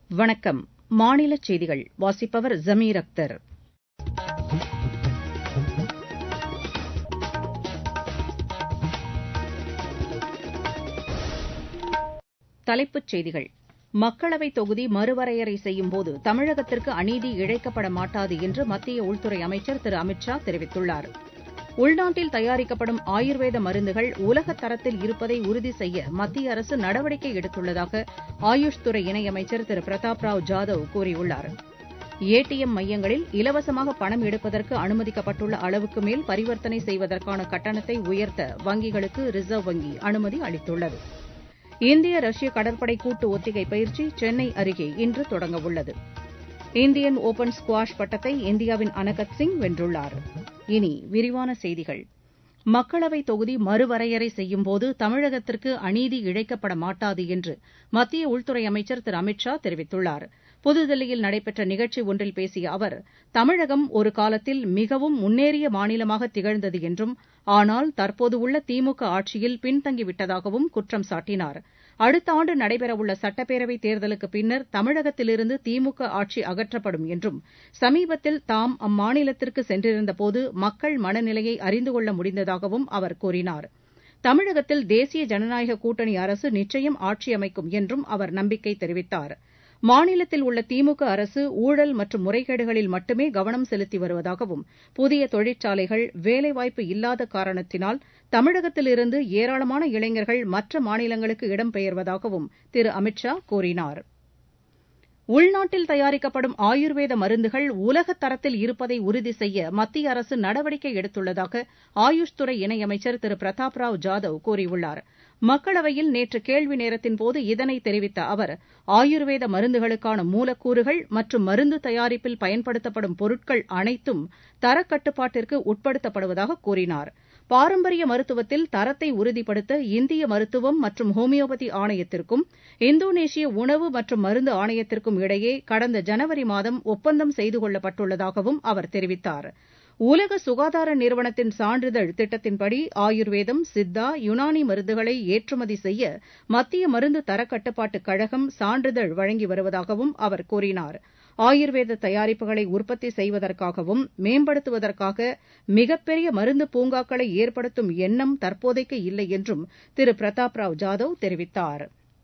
வணக்கம் மாநிலச் செய்திகள் வாசிப்பவர் ஜமீர் அக்தர் தலைப்புச் செய்திகள் மக்களவைத் தொகுதி மறுவரையறை செய்யும்போது தமிழகத்திற்கு அநீதி இழைக்கப்பட மாட்டாது என்று மத்திய உள்துறை அமைச்சர் திரு அமித் ஷா தெரிவித்துள்ளார் உள்நாட்டில் தயாரிக்கப்படும் ஆயுர்வேத மருந்துகள் உலகத் தரத்தில் இருப்பதை உறுதி செய்ய மத்திய அரசு நடவடிக்கை எடுத்துள்ளதாக ஆயுஷ் துறை இணையமைச்சர் திரு பிரதாப் ராவ் ஜாதவ் கூறியுள்ளார் ஏடிஎம் மையங்களில் இலவசமாக பணம் எடுப்பதற்கு அனுமதிக்கப்பட்டுள்ள அளவுக்கு மேல் பரிவர்த்தனை செய்வதற்கான கட்டணத்தை உயர்த்த வங்கிகளுக்கு ரிசர்வ் வங்கி அனுமதி அளித்துள்ளது இந்திய ரஷ்ய கடற்படை கூட்டு ஒத்திகை பயிற்சி சென்னை அருகே இன்று தொடங்கவுள்ளது இந்தியன் ஒபன் ஸ்குவாஷ் பட்டத்தை இந்தியாவின் அனகத் சிங் வென்றுள்ளார் இனி விரிவான செய்திகள் மக்களவைத் தொகுதி மறுவரையறை செய்யும்போது தமிழகத்திற்கு அநீதி இழைக்கப்பட மாட்டாது என்று மத்திய உள்துறை அமைச்சர் திரு அமித் ஷா தெரிவித்துள்ளார் புதுதில்லியில் நடைபெற்ற நிகழ்ச்சி ஒன்றில் பேசிய அவர் தமிழகம் ஒரு காலத்தில் மிகவும் முன்னேறிய மாநிலமாக திகழ்ந்தது என்றும் ஆனால் தற்போது உள்ள திமுக ஆட்சியில் பின்தங்கிவிட்டதாகவும் குற்றம் சாட்டினார் அடுத்த ஆண்டு நடைபெறவுள்ள சட்டப்பேரவைத் தேர்தலுக்குப் பின்னர் தமிழகத்திலிருந்து திமுக ஆட்சி அகற்றப்படும் என்றும் சமீபத்தில் தாம் அம்மாநிலத்திற்கு சென்றிருந்தபோது மக்கள் மனநிலையை அறிந்து கொள்ள முடிந்ததாகவும் அவர் கூறினார் தமிழகத்தில் தேசிய ஜனநாயக கூட்டணி அரசு நிச்சயம் ஆட்சி அமைக்கும் என்றும் அவர் நம்பிக்கை தெரிவித்தார் மாநிலத்தில் உள்ள திமுக அரசு ஊழல் மற்றும் முறைகேடுகளில் மட்டுமே கவனம் செலுத்தி வருவதாகவும் புதிய தொழிற்சாலைகள் வேலைவாய்ப்பு இல்லாத காரணத்தினால் தமிழகத்திலிருந்து ஏராளமான இளைஞர்கள் மற்ற மாநிலங்களுக்கு இடம்பெயர்வதாகவும் திரு அமித் ஷா கூறினார் உள்நாட்டில் தயாரிக்கப்படும் ஆயுர்வேத மருந்துகள் உலகத் தரத்தில் இருப்பதை உறுதி செய்ய மத்திய அரசு நடவடிக்கை எடுத்துள்ளதாக ஆயுஷ் துறை இணையமைச்சர் திரு பிரதாப் ராவ் ஜாதவ் கூறியுள்ளார் மக்களவையில் நேற்று கேள்வி நேரத்தின்போது இதனை தெரிவித்த அவர் ஆயுர்வேத மருந்துகளுக்கான மூலக்கூறுகள் மற்றும் மருந்து தயாரிப்பில் பயன்படுத்தப்படும் பொருட்கள் அனைத்தும் தரக்கட்டுப்பாட்டிற்கு உட்படுத்தப்படுவதாக கூறினார் பாரம்பரிய மருத்துவத்தில் தரத்தை உறுதிப்படுத்த இந்திய மருத்துவம் மற்றும் ஹோமியோபதி ஆணையத்திற்கும் இந்தோனேஷிய உணவு மற்றும் மருந்து ஆணையத்திற்கும் இடையே கடந்த ஜனவரி மாதம் ஒப்பந்தம் செய்து கொள்ளப்பட்டுள்ளதாகவும் அவர் தெரிவித்தார் உலக சுகாதார நிறுவனத்தின் சான்றிதழ் திட்டத்தின்படி ஆயுர்வேதம் சித்தா யுனானி மருந்துகளை ஏற்றுமதி செய்ய மத்திய மருந்து தரக்கட்டுப்பாட்டுக் கழகம் சான்றிதழ் வழங்கி வருவதாகவும் அவர் கூறினார் ஆயுர்வேத தயாரிப்புகளை உற்பத்தி செய்வதற்காகவும் மேம்படுத்துவதற்காக மிகப்பெரிய மருந்து பூங்காக்களை ஏற்படுத்தும் எண்ணம் தற்போதைக்கு இல்லை என்றும் திரு பிரதாப் ராவ் ஜாதவ் தெரிவித்தார்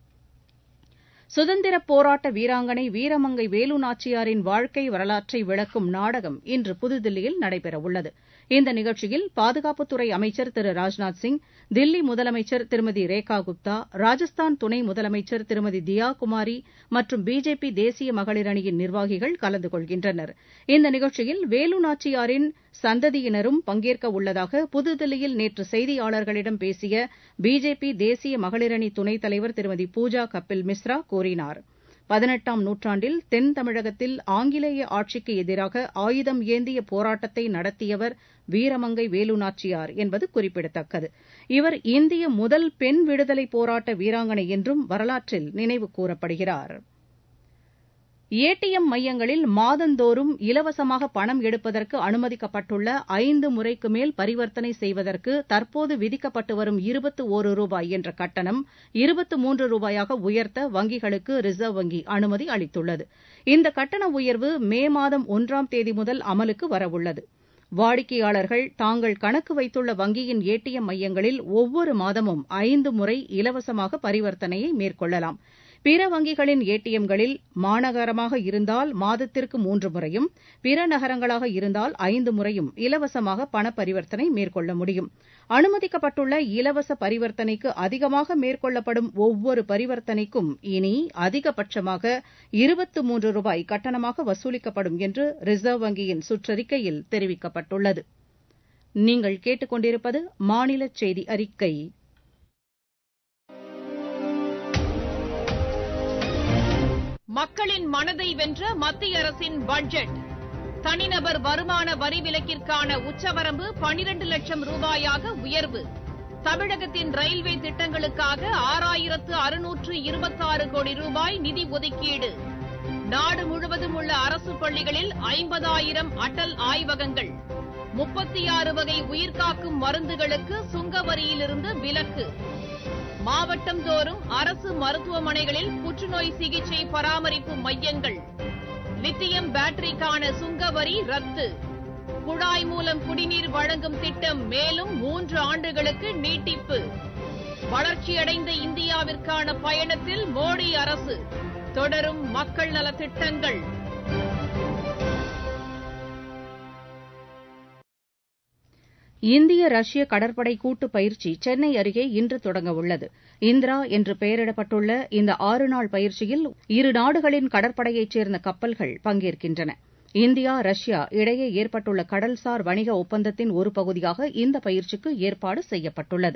சுதந்திரப் போராட்ட வீராங்கனை வீரமங்கை வேலு நாச்சியாரின் வாழ்க்கை வரலாற்றை விளக்கும் நாடகம் இன்று புதுதில்லியில் நடைபெறவுள்ளது இந்த நிகழ்ச்சியில் பாதுகாப்புத்துறை அமைச்சர் திரு ராஜ்நாத் சிங் தில்லி முதலமைச்சர் திருமதி ரேகா குப்தா ராஜஸ்தான் துணை முதலமைச்சர் திருமதி தியா குமாரி மற்றும் பிஜேபி தேசிய மகளிர் அணியின் நிர்வாகிகள் கலந்து கொள்கின்றனர் இந்த நிகழ்ச்சியில் வேலு நாச்சியாரின் சந்ததியினரும் பங்கேற்க உள்ளதாக புதுதில்லியில் நேற்று செய்தியாளர்களிடம் பேசிய பிஜேபி தேசிய மகளிரணி துணைத் தலைவர் திருமதி பூஜா கபில் மிஸ்ரா கூறினார் பதினெட்டாம் நூற்றாண்டில் தென் தமிழகத்தில் ஆங்கிலேய ஆட்சிக்கு எதிராக ஆயுதம் ஏந்திய போராட்டத்தை நடத்தியவர் வீரமங்கை வேலு நாச்சியார் என்பது குறிப்பிடத்தக்கது இவர் இந்திய முதல் பெண் விடுதலை போராட்ட வீராங்கனை என்றும் வரலாற்றில் நினைவு கூறப்படுகிறார் ஏடிஎம் மையங்களில் மாதந்தோறும் இலவசமாக பணம் எடுப்பதற்கு அனுமதிக்கப்பட்டுள்ள ஐந்து முறைக்கு மேல் பரிவர்த்தனை செய்வதற்கு தற்போது விதிக்கப்பட்டு வரும் இருபத்து ஒரு ரூபாய் என்ற கட்டணம் இருபத்து மூன்று ரூபாயாக உயர்த்த வங்கிகளுக்கு ரிசர்வ் வங்கி அனுமதி அளித்துள்ளது இந்த கட்டண உயர்வு மே மாதம் ஒன்றாம் தேதி முதல் அமலுக்கு வரவுள்ளது வாடிக்கையாளர்கள் தாங்கள் கணக்கு வைத்துள்ள வங்கியின் ஏடிஎம் மையங்களில் ஒவ்வொரு மாதமும் ஐந்து முறை இலவசமாக பரிவர்த்தனையை மேற்கொள்ளலாம் பிற வங்கிகளின் ஏடிஎம்களில் மாநகரமாக இருந்தால் மாதத்திற்கு மூன்று முறையும் பிற நகரங்களாக இருந்தால் ஐந்து முறையும் இலவசமாக பண பரிவர்த்தனை மேற்கொள்ள முடியும் அனுமதிக்கப்பட்டுள்ள இலவச பரிவர்த்தனைக்கு அதிகமாக மேற்கொள்ளப்படும் ஒவ்வொரு பரிவர்த்தனைக்கும் இனி அதிகபட்சமாக இருபத்து மூன்று ரூபாய் கட்டணமாக வசூலிக்கப்படும் என்று ரிசர்வ் வங்கியின் சுற்றறிக்கையில் தெரிவிக்கப்பட்டுள்ளது நீங்கள் கேட்டுக்கொண்டிருப்பது மாநில செய்தி அறிக்கை மக்களின் மனதை வென்ற மத்திய அரசின் பட்ஜெட் தனிநபர் வருமான வரி விலக்கிற்கான உச்சவரம்பு பனிரண்டு லட்சம் ரூபாயாக உயர்வு தமிழகத்தின் ரயில்வே திட்டங்களுக்காக ஆறாயிரத்து அறுநூற்று இருபத்தாறு கோடி ரூபாய் நிதி ஒதுக்கீடு நாடு முழுவதும் உள்ள அரசு பள்ளிகளில் ஐம்பதாயிரம் அடல் ஆய்வகங்கள் முப்பத்தி ஆறு வகை உயிர்காக்கும் மருந்துகளுக்கு சுங்க வரியிலிருந்து விலக்கு மாவட்டம் தோறும் அரசு மருத்துவமனைகளில் புற்றுநோய் சிகிச்சை பராமரிப்பு மையங்கள் லித்தியம் பேட்டரிக்கான சுங்க வரி ரத்து குழாய் மூலம் குடிநீர் வழங்கும் திட்டம் மேலும் மூன்று ஆண்டுகளுக்கு நீட்டிப்பு வளர்ச்சியடைந்த இந்தியாவிற்கான பயணத்தில் மோடி அரசு தொடரும் மக்கள் நலத் திட்டங்கள் இந்திய ரஷ்ய கடற்படை கூட்டு பயிற்சி சென்னை அருகே இன்று தொடங்கவுள்ளது இந்திரா என்று பெயரிடப்பட்டுள்ள இந்த ஆறு நாள் பயிற்சியில் இரு நாடுகளின் கடற்படையைச் சேர்ந்த கப்பல்கள் பங்கேற்கின்றன இந்தியா ரஷ்யா இடையே ஏற்பட்டுள்ள கடல்சார் வணிக ஒப்பந்தத்தின் ஒரு பகுதியாக இந்த பயிற்சிக்கு ஏற்பாடு செய்யப்பட்டுள்ளது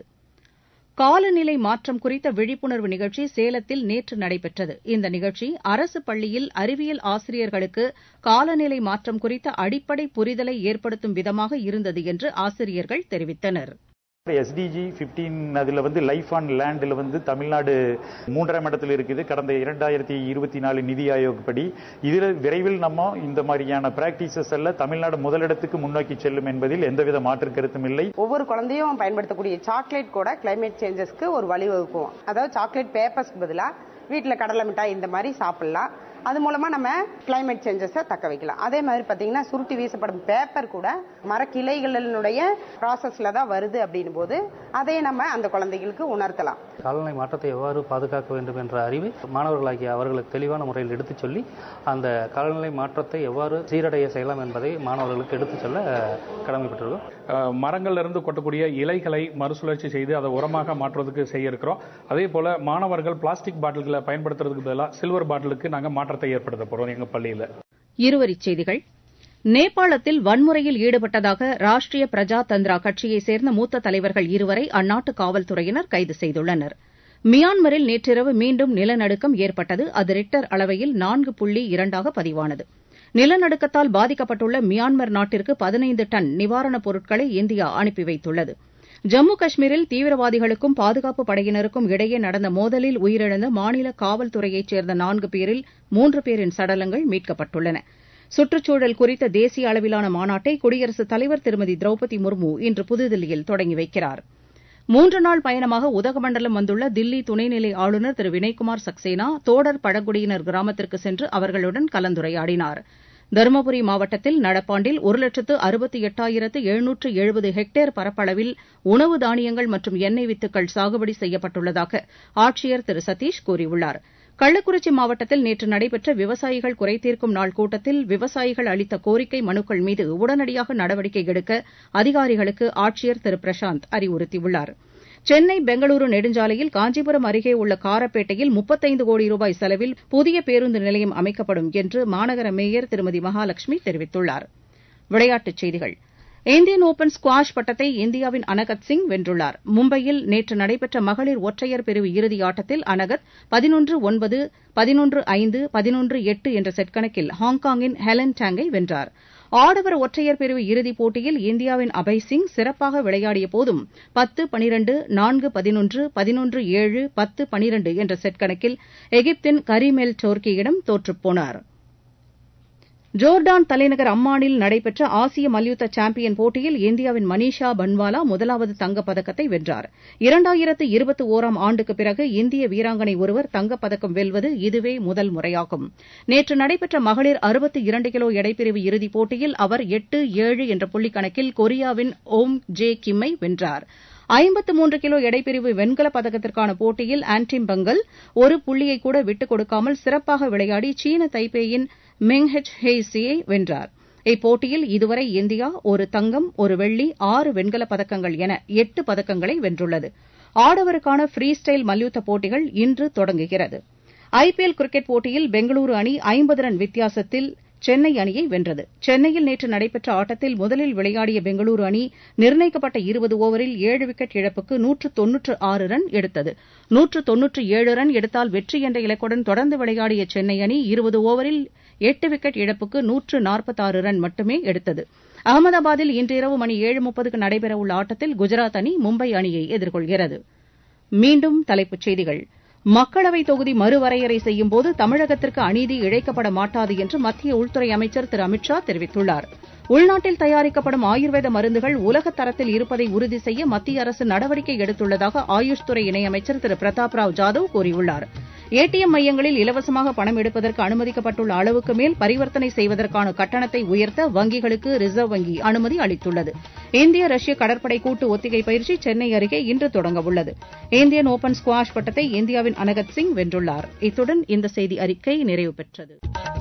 காலநிலை மாற்றம் குறித்த விழிப்புணர்வு நிகழ்ச்சி சேலத்தில் நேற்று நடைபெற்றது இந்த நிகழ்ச்சி அரசு பள்ளியில் அறிவியல் ஆசிரியர்களுக்கு காலநிலை மாற்றம் குறித்த அடிப்படை புரிதலை ஏற்படுத்தும் விதமாக இருந்தது என்று ஆசிரியர்கள் தெரிவித்தனர் எஸ்டிஜி பிப்டீன் அதில் வந்து லைஃப் ஆன் லேண்டில் வந்து தமிழ்நாடு மூன்றாம் இடத்தில் இருக்குது கடந்த இரண்டாயிரத்தி இருபத்தி நாலு நிதி ஆயோக் படி இதில் விரைவில் நம்ம இந்த மாதிரியான பிராக்டிசஸ் எல்லாம் தமிழ்நாடு முதலிடத்துக்கு முன்னோக்கி செல்லும் என்பதில் எந்தவித மாற்று கருத்தும் இல்லை ஒவ்வொரு குழந்தையும் பயன்படுத்தக்கூடிய சாக்லேட் கூட கிளைமேட் சேஞ்சஸ்க்கு ஒரு வழிவகுக்கும் அதாவது சாக்லேட் பேப்பர்ஸ்க்கு பதிலாக வீட்டில் கடலை மிட்டாய் இந்த மாதிரி சாப்பிடலாம் அது மூலமா நம்ம கிளைமேட் சேஞ்சஸை தக்க வைக்கலாம் அதே மாதிரி பார்த்தீங்கன்னா சுருட்டி வீசப்படும் பேப்பர் கூட மரக்கிளைகளினுடைய ப்ராசஸ்ல தான் வருது அப்படின்னும் போது அதை நம்ம அந்த குழந்தைகளுக்கு உணர்த்தலாம் காலநிலை மாற்றத்தை எவ்வாறு பாதுகாக்க வேண்டும் என்ற அறிவை மாணவர்களாகிய அவர்களுக்கு தெளிவான முறையில் எடுத்துச் சொல்லி அந்த காலநிலை மாற்றத்தை எவ்வாறு சீரடைய செய்யலாம் என்பதை மாணவர்களுக்கு எடுத்துச் சொல்ல கடமைப்பட்டிருக்கோம் அஹ், மரங்கள்ல இருந்து கொட்டக்கூடிய இலைகளை மறுசுழற்சி செய்து அதை உரமாக மாற்றுவதற்கு செய்ய இருக்கிறோம் அதே போல மாணவர்கள் பிளாஸ்டிக் பாட்டில்களை பயன்படுத்துறதுக்கு பதிலாக சில்வர் பாட்டிலுக்கு நாங்கள் மாற்றத்தை ஏற்படுத்த போறோம் எங்க பள்ளியில இருவரிச் செய்திகள் நேபாளத்தில் வன்முறையில் ஈடுபட்டதாக ராஷ்டிரிய பிரஜா தந்திரா கட்சியைச் சேர்ந்த மூத்த தலைவர்கள் இருவரை அந்நாட்டு காவல்துறையினர் கைது செய்துள்ளனர் மியான்மரில் நேற்றிரவு மீண்டும் நிலநடுக்கம் ஏற்பட்டது அது ரிக்டர் அளவையில் நான்கு புள்ளி இரண்டாக பதிவானது நிலநடுக்கத்தால் பாதிக்கப்பட்டுள்ள மியான்மர் நாட்டிற்கு பதினைந்து டன் நிவாரணப் பொருட்களை இந்தியா அனுப்பி வைத்துள்ளது ஜம்மு காஷ்மீரில் தீவிரவாதிகளுக்கும் பாதுகாப்பு படையினருக்கும் இடையே நடந்த மோதலில் உயிரிழந்த மாநில காவல்துறையைச் சேர்ந்த நான்கு பேரில் மூன்று பேரின் சடலங்கள் மீட்கப்பட்டுள்ளன சுற்றுச்சூழல் குறித்த தேசிய அளவிலான மாநாட்டை குடியரசுத் தலைவர் திருமதி திரௌபதி முர்மு இன்று புதுதில்லியில் தொடங்கி வைக்கிறார் மூன்று நாள் பயணமாக உதகமண்டலம் வந்துள்ள தில்லி துணைநிலை ஆளுநர் திரு வினய்குமார் சக்சேனா தோடர் பழங்குடியினர் கிராமத்திற்கு சென்று அவர்களுடன் கலந்துரையாடினார் தருமபுரி மாவட்டத்தில் நடப்பாண்டில் ஒரு லட்சத்து அறுபத்தி எட்டாயிரத்து எழுநூற்று எழுபது ஹெக்டேர் பரப்பளவில் உணவு தானியங்கள் மற்றும் எண்ணெய் வித்துக்கள் சாகுபடி செய்யப்பட்டுள்ளதாக ஆட்சியர் திரு சதீஷ் கூறியுள்ளார் கள்ளக்குறிச்சி மாவட்டத்தில் நேற்று நடைபெற்ற விவசாயிகள் குறைதீர்க்கும் நாள் கூட்டத்தில் விவசாயிகள் அளித்த கோரிக்கை மனுக்கள் மீது உடனடியாக நடவடிக்கை எடுக்க அதிகாரிகளுக்கு ஆட்சியர் திரு பிரசாந்த் அறிவுறுத்தியுள்ளார் சென்னை பெங்களூரு நெடுஞ்சாலையில் காஞ்சிபுரம் அருகே உள்ள காரப்பேட்டையில் முப்பத்தைந்து கோடி ரூபாய் செலவில் புதிய பேருந்து நிலையம் அமைக்கப்படும் என்று மாநகர மேயர் திருமதி மகாலட்சுமி தெரிவித்துள்ளார் விளையாட்டுச் செய்திகள் இந்தியன் ஒபன் ஸ்குவாஷ் பட்டத்தை இந்தியாவின் அனகத் சிங் வென்றுள்ளார் மும்பையில் நேற்று நடைபெற்ற மகளிர் ஒற்றையர் பிரிவு இறுதி ஆட்டத்தில் அனகத் பதினொன்று ஒன்பது பதினொன்று ஐந்து பதினொன்று எட்டு என்ற செட் கணக்கில் ஹாங்காங்கின் ஹெலன் டாங்கை வென்றார் ஆடவர் ஒற்றையர் பிரிவு இறுதிப் போட்டியில் இந்தியாவின் அபய் சிங் சிறப்பாக விளையாடிய போதும் பத்து பனிரண்டு நான்கு பதினொன்று பதினொன்று ஏழு பத்து பனிரண்டு என்ற செட் கணக்கில் எகிப்தின் கரிமெல் டோர்கியிடம் தோற்றுப்போனார் ஜோர்டான் தலைநகர் அம்மானில் நடைபெற்ற ஆசிய மல்யுத்த சாம்பியன் போட்டியில் இந்தியாவின் மனிஷா பன்வாலா முதலாவது தங்கப் பதக்கத்தை வென்றார் இரண்டாயிரத்து இருபத்தி ஒராம் ஆண்டுக்குப் பிறகு இந்திய வீராங்கனை ஒருவர் தங்கப் பதக்கம் வெல்வது இதுவே முதல் முறையாகும் நேற்று நடைபெற்ற மகளிர் அறுபத்தி இரண்டு கிலோ எடைப்பிரிவு இறுதிப் போட்டியில் அவர் எட்டு ஏழு என்ற புள்ளிக் கணக்கில் கொரியாவின் ஓம் ஜே கிம்மை வென்றார் ஐம்பத்து மூன்று கிலோ எடைப்பிரிவு வெண்கலப் பதக்கத்திற்கான போட்டியில் ஆன்டிம் பங்கல் ஒரு புள்ளியை கூட விட்டுக் கொடுக்காமல் சிறப்பாக விளையாடி சீன தைப்பேயின் மெங் ஹெச் ஹெய்சியை வென்றார் இப்போட்டியில் இதுவரை இந்தியா ஒரு தங்கம் ஒரு வெள்ளி ஆறு வெண்கலப் பதக்கங்கள் என எட்டு பதக்கங்களை வென்றுள்ளது ஆடவருக்கான ஃப்ரீ ஸ்டைல் மல்யுத்த போட்டிகள் இன்று தொடங்குகிறது ஐபிஎல் கிரிக்கெட் போட்டியில் பெங்களூரு அணி ஐம்பது ரன் வித்தியாசத்தில் சென்னை அணியை வென்றது சென்னையில் நேற்று நடைபெற்ற ஆட்டத்தில் முதலில் விளையாடிய பெங்களூரு அணி நிர்ணயிக்கப்பட்ட இருபது ஓவரில் ஏழு விக்கெட் இழப்புக்கு நூற்று தொன்னூற்று ஆறு ரன் எடுத்தது நூற்று தொன்னூற்று ஏழு ரன் எடுத்தால் வெற்றி என்ற இலக்குடன் தொடர்ந்து விளையாடிய சென்னை அணி இருபது ஓவரில் எட்டு விக்கெட் இழப்புக்கு நூற்று நாற்பத்தாறு ரன் மட்டுமே எடுத்தது அகமதாபாத்தில் இன்றிரவு மணி ஏழு முப்பதுக்கு நடைபெறவுள்ள ஆட்டத்தில் குஜராத் அணி மும்பை அணியை எதிர்கொள்கிறது மீண்டும் தலைப்புச் செய்திகள் மக்களவைத் தொகுதி மறுவரையறை செய்யும்போது தமிழகத்திற்கு அநீதி இழைக்கப்பட மாட்டாது என்று மத்திய உள்துறை அமைச்சர் திரு அமித் ஷா தெரிவித்துள்ளார் உள்நாட்டில் தயாரிக்கப்படும் ஆயுர்வேத மருந்துகள் உலகத் தரத்தில் இருப்பதை உறுதி செய்ய மத்திய அரசு நடவடிக்கை எடுத்துள்ளதாக ஆயுஷ் துறை இணையமைச்சர் திரு பிரதாப் ராவ் ஜாதவ் கூறியுள்ளார் ஏடிஎம் மையங்களில் இலவசமாக பணம் எடுப்பதற்கு அனுமதிக்கப்பட்டுள்ள அளவுக்கு மேல் பரிவர்த்தனை செய்வதற்கான கட்டணத்தை உயர்த்த வங்கிகளுக்கு ரிசர்வ் வங்கி அனுமதி அளித்துள்ளது இந்திய ரஷ்ய கடற்படை கூட்டு ஒத்திகை பயிற்சி சென்னை அருகே இன்று தொடங்கவுள்ளது இந்தியன் ஓபன் ஸ்குவாஷ் பட்டத்தை இந்தியாவின் அனகத் சிங் வென்றுள்ளார் இத்துடன் இந்த செய்தி அறிக்கை நிறைவு பெற்றது